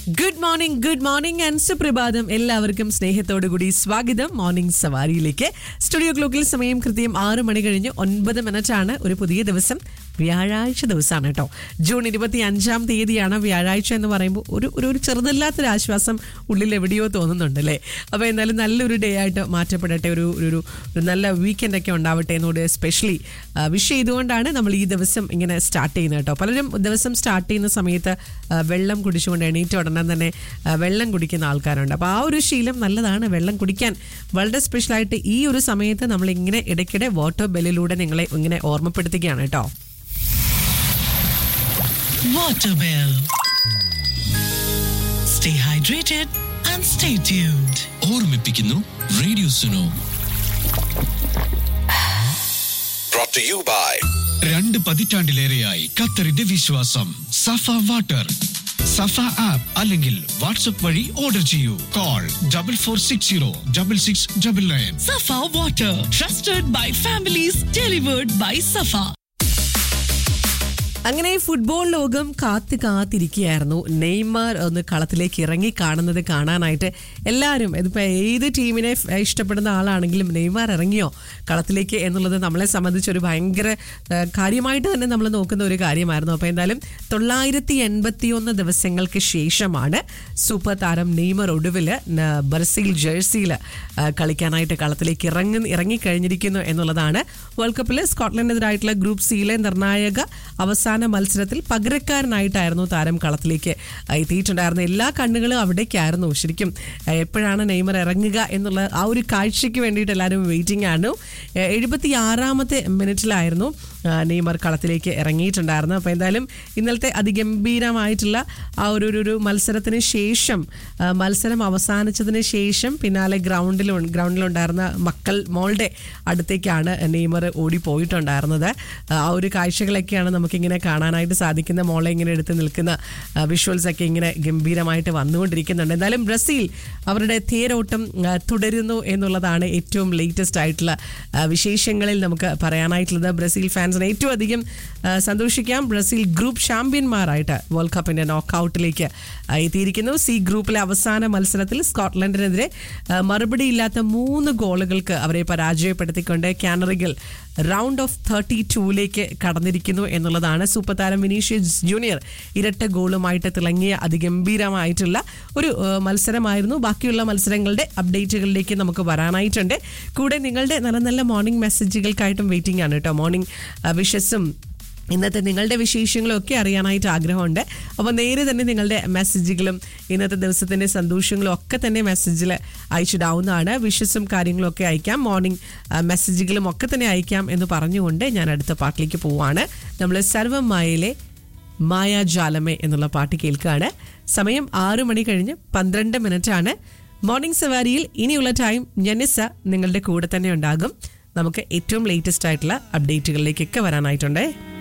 Good morning good morning and സുപ്രഭാതം എല്ലാവർക്കും സ്നേഹത്തോടു കൂടി സ്വാഗതം മോർണിംഗ് സവാരിയിലേക്ക് സ്റ്റുഡിയോ ക്ലോക്കിൽ സമയം കൃത്യം ആറ് മണി കഴിഞ്ഞ് ഒൻപത് മിനിറ്റ് ആണ് ഒരു പുതിയ ദിവസം വ്യാഴാഴ്ച ദിവസമാണ് കേട്ടോ ജൂൺ ഇരുപത്തി അഞ്ചാം തീയതിയാണ് വ്യാഴാഴ്ച എന്ന് പറയുമ്പോൾ ഒരു ഒരു ഒരു ചെറുതല്ലാത്തൊരു ആശ്വാസം ഉള്ളിൽ എവിടെയോ തോന്നുന്നുണ്ട് അല്ലേ അപ്പോൾ എന്തായാലും നല്ലൊരു ഡേ ആയിട്ട് മാറ്റപ്പെടട്ടെ ഒരു ഒരു ഒരു നല്ല വീക്കെൻഡ് ഒക്കെ ഉണ്ടാവട്ടെ എന്നോട് സ്പെഷ്യലി വിഷ് ചെയ്തുകൊണ്ടാണ് നമ്മൾ ഈ ദിവസം ഇങ്ങനെ സ്റ്റാർട്ട് ചെയ്യുന്നത് കേട്ടോ പലരും ദിവസം സ്റ്റാർട്ട് ചെയ്യുന്ന സമയത്ത് ആ, വെള്ളം കുടിച്ചുകൊണ്ട് എണീറ്റ ഉടനെ തന്നെ ആ, വെള്ളം കുടിക്കുന്ന ആൾക്കാരുണ്ട് അപ്പോൾ ആ ഒരു ശീലം നല്ലതാണ് വെള്ളം കുടിക്കാൻ വളരെ സ്പെഷ്യലായിട്ട് ഈ ഒരു സമയത്ത് നമ്മൾ ഇങ്ങനെ ഇടയ്ക്കിടെ വാട്ടർ ബെല്ലിലൂടെ നിങ്ങളെ ഇങ്ങനെ ഓർമ്മപ്പെടുത്തുകയാണ് കേട്ടോ Waterbell. Stay hydrated and stay tuned. ഓർമ്മിപ്പിക്കുന്നു radio Suno brought to you by രണ്ട് പതിറ്റാണ്ടിലേറെയായി ഖത്തറിന്റെ വിശ്വാസം സഫ വാട്ടർ സഫ ആപ്പ് അല്ലെങ്കിൽ വാട്സ്ആപ്പ് വഴി ഓർഡർ ചെയ്യൂ call double four six zero double six double nine Safa Water, trusted by families, delivered by Safa. അങ്ങനെ football ലോകം കാത്ത് കാത്തിരിക്കുകയായിരുന്നു നെയ്മർ ഒന്ന് കളത്തിലേക്ക് ഇറങ്ങി കാണുന്നത് കാണാനായിട്ട് എല്ലാവരും ഇതിപ്പോൾ ഏത് ടീമിനെ ഫ് ഇഷ്ടപ്പെടുന്ന ആളാണെങ്കിലും നെയ്മർ ഇറങ്ങിയോ കളത്തിലേക്ക് എന്നുള്ളത് നമ്മളെ സംബന്ധിച്ച് ഒരു ഭയങ്കര ആ, കാര്യമായിട്ട് തന്നെ നമ്മൾ നോക്കുന്ന ഒരു കാര്യമായിരുന്നു അപ്പോൾ എന്തായാലും തൊള്ളായിരത്തി എൺപത്തി ഒന്ന് ദിവസങ്ങൾക്ക് ശേഷമാണ് സൂപ്പർ താരം നെയ്മർ ഒടുവിൽ ന- ബ്രസീൽ ജേഴ്സിയിൽ കളിക്കാനായിട്ട് കളത്തിലേക്ക് ഇറങ്ങി ഇറങ്ങിക്കഴിഞ്ഞിരിക്കുന്നു എന്നുള്ളതാണ് വേൾഡ് കപ്പിൽ സ്കോട്ട്ലൻഡിനെതിരായിട്ടുള്ള ഗ്രൂപ്പ് സിയിലെ നിർണായക അവസാന മത്സരത്തിൽ പകരക്കാരനായിട്ടായിരുന്നു താരം കളത്തിലേക്ക് എത്തിയിട്ടുണ്ടായിരുന്നത് എല്ലാ കണ്ണുകളും അവിടേക്കായിരുന്നു ശരിക്കും ആ, എപ്പോഴാണ് നെയ്മർ ഇറങ്ങുക എന്നുള്ള ആ ഒരു കാഴ്ചയ്ക്ക് വേണ്ടിയിട്ട് എല്ലാവരും വെയിറ്റിംഗ് ആണ് എഴുപത്തി ആറാമത്തെ മിനിറ്റിലായിരുന്നു ആ, നെയ്മർ കളത്തിലേക്ക് ഇറങ്ങിയിട്ടുണ്ടായിരുന്നത് അപ്പോൾ എന്തായാലും ഇന്നലത്തെ അതിഗംഭീരമായിട്ടുള്ള ആ ഒരു ഒരു- ഒരു മത്സരത്തിന് ശേഷം ആ, മത്സരം അവസാനിച്ചതിന് ശേഷം പിന്നാലെ ഗ്രൗണ്ടിൽ ഗ്രൗണ്ടിലുണ്ടായിരുന്ന മക്കൾ മോളുടെ അടുത്തേക്കാണ് നെയ്മർ ഓടിപ്പോയിട്ടുണ്ടായിരുന്നത് ആ ഒരു കാഴ്ചകളൊക്കെയാണ് നമുക്കിങ്ങനെ കാണാനായിട്ട് സാധിക്കുന്ന മോളെ ഇങ്ങനെ എടുത്ത് നിൽക്കുന്ന വിഷ്വൽസ് ഒക്കെ ഇങ്ങനെ ഗംഭീരമായിട്ട് വന്നുകൊണ്ടിരിക്കുന്നുണ്ട് എന്തായാലും ബ്രസീൽ അവരുടെ തേരോട്ടം ആ, തുടരുന്നു എന്നുള്ളതാണ് ഏറ്റവും ലേറ്റസ്റ്റ് ആയിട്ടുള്ള ആ, വിശേഷങ്ങളിൽ നമുക്ക് പറയാനായിട്ടുള്ളത് ബ്രസീൽ ഫാൻസിനെ ഏറ്റവും അധികം ആ, സന്തോഷിക്കാം ബ്രസീൽ ഗ്രൂപ്പ് ചാമ്പ്യന്മാരായിട്ട് വേൾഡ് കപ്പിന്റെ നോക്കൌട്ടിലേക്ക് എത്തിയിരിക്കുന്നു സി ഗ്രൂപ്പിലെ അവസാന മത്സരത്തിൽ സ്കോട്ട്ലൻഡിനെതിരെ ആ, മറുപടിയില്ലാത്ത മൂന്ന് ഗോളുകൾക്ക് അവരെ പരാജയപ്പെടുത്തിക്കൊണ്ട് കാനറികൾ റൗണ്ട് ഓഫ് തേർട്ടി ടൂയിലേക്ക് കടന്നിരിക്കുന്നു എന്നുള്ളതാണ് സൂപ്പർ താരം വിനീഷ്യസ് ജൂനിയർ ഇരട്ട ഗോളുമായിട്ട് തിളങ്ങിയ അതിഗംഭീരമായിട്ടുള്ള ഒരു ആ, മത്സരമായിരുന്നു ബാക്കിയുള്ള മത്സരങ്ങളുടെ അപ്ഡേറ്റുകളിലേക്ക് നമുക്ക് വരാനായിട്ടുണ്ട് കൂടെ നിങ്ങളുടെ നല്ല നല്ല മോർണിംഗ് മെസ്സേജുകൾക്കായിട്ടും വെയിറ്റിംഗ് ആണ് കേട്ടോ മോർണിംഗ് വിഷസും ഇന്നത്തെ നിങ്ങളുടെ വിശേഷങ്ങളും ഒക്കെ അറിയാനായിട്ട് ആഗ്രഹമുണ്ട് അപ്പോൾ നേരെ തന്നെ നിങ്ങളുടെ മെസ്സേജുകളും ഇന്നത്തെ ദിവസത്തിൻ്റെ സന്തോഷങ്ങളും ഒക്കെ തന്നെ മെസ്സേജിൽ അയച്ചിടാവുന്നതാണ് വിഷസും കാര്യങ്ങളും ഒക്കെ അയക്കാം മോർണിംഗ് മെസ്സേജുകളും ഒക്കെ തന്നെ അയക്കാം എന്ന് പറഞ്ഞുകൊണ്ട് ഞാൻ അടുത്ത പാട്ടിലേക്ക് പോവാണ് നമ്മൾ സർവം മായയിലെ മായാജാലമേ എന്നുള്ള പാട്ട് കേൾക്കുകയാണ് സമയം ആറു മണി കഴിഞ്ഞ് പന്ത്രണ്ട് മിനിറ്റ് ആണ് മോർണിംഗ് സവാരിയിൽ ഇനിയുള്ള ടൈം ജനിസ നിങ്ങളുടെ കൂടെ തന്നെ ഉണ്ടാകും നമുക്ക് ഏറ്റവും ലേറ്റസ്റ്റ് ആയിട്ടുള്ള അപ്ഡേറ്റുകളിലേക്കൊക്കെ വരാനായിട്ടുണ്ടേ